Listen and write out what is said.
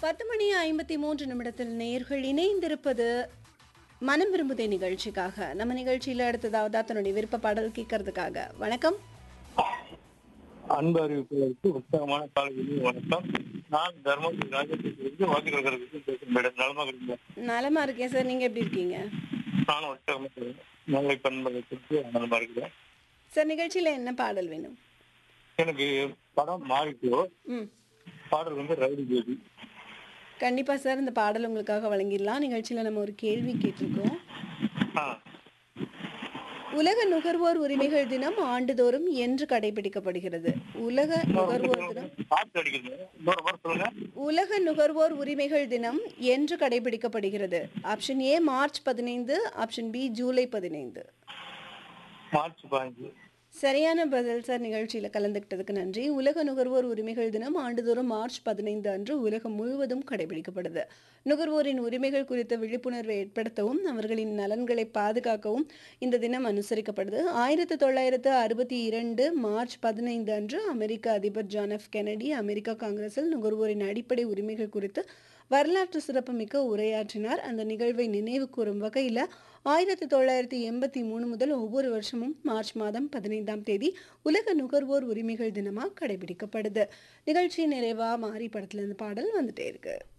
பத்து மணி ஐம்பத்தி மூன்று நிமிடத்தில் நேர்கள் இணைந்திருப்பது மனம் விரும்புதே நிகழ்ச்சிக்காக நம்ம நிகழ்ச்சியில் அடுத்ததாவது தன்னுடைய விருப்ப பாடல் கேட்கறதுக்காக வணக்கம் அன்பு அறிவிப்புகளுக்கு உற்சாகமான காலையில் வணக்கம் நான் தர்மபுரி ராஜேந்திரத்திலிருந்து வாக்குகளுக்கு பேசுகிறேன் மேடம் நலமாக இருக்கீங்க நலமா இருக்கேன் சார் நீங்க எப்படி இருக்கீங்க நானும் உற்சாகமாக இருக்கேன். நல்ல பண்பகத்திற்கு நலமா இருக்கிறேன் சார் நிகழ்ச்சியில என்ன பாடல் வேணும் எனக்கு படம் மாறிட்டோ ம் பாடல் வந்து ரவுடி பேபி கண்டிப்பா சார் இந்த பாடல் உங்களுக்காக வழங்கிடலாம் நிகழ்ச்சியில நம்ம ஒரு கேள்வி கேட்டிருக்கோம் ஆ உலக நுகர்வோர் உரிமைகள் தினம் ஆண்டுதோறும் என்று கடைபிடிக்கப்படுகிறது உலக நுகர்வோர் தினம் காத்து அடிக்குது இன்னொரு மாதிரி சொல்லுங்க உலக நுகர்வோர் உரிமைகள் தினம் என்று கடைபிடிக்கப்படுகிறது ஆப்ஷன் ஏ மார்ச் பதினைந்து ஆப்ஷன் பி ஜூலை பதினைந்து மார்ச் பதினஞ்சு சரியான பதில் சார் நிகழ்ச்சியில் கலந்துக்கிட்டதுக்கு நன்றி உலக நுகர்வோர் உரிமைகள் தினம் ஆண்டுதோறும் மார்ச் பதினைந்து அன்று உலகம் முழுவதும் கடைபிடிக்கப்படுது நுகர்வோரின் உரிமைகள் குறித்த விழிப்புணர்வை ஏற்படுத்தவும் அவர்களின் நலன்களை பாதுகாக்கவும் இந்த தினம் அனுசரிக்கப்படுது ஆயிரத்தி தொள்ளாயிரத்து அறுபத்தி இரண்டு மார்ச் பதினைந்து அன்று அமெரிக்க அதிபர் ஜான் எஃப் கெனடி அமெரிக்க காங்கிரஸில் நுகர்வோரின் அடிப்படை உரிமைகள் குறித்து வரலாற்று சிறப்புமிக்க உரையாற்றினார் அந்த நிகழ்வை நினைவு கூறும் வகையில் ஆயிரத்தி தொள்ளாயிரத்தி எண்பத்தி மூணு முதல் ஒவ்வொரு வருஷமும் மார்ச் மாதம் பதினைந்தாம் தேதி உலக நுகர்வோர் உரிமைகள் தினமாக கடைபிடிக்கப்படுது நிகழ்ச்சி நிறைவா மாறி படத்துல இருந்து பாடல் வந்துட்டே இருக்கு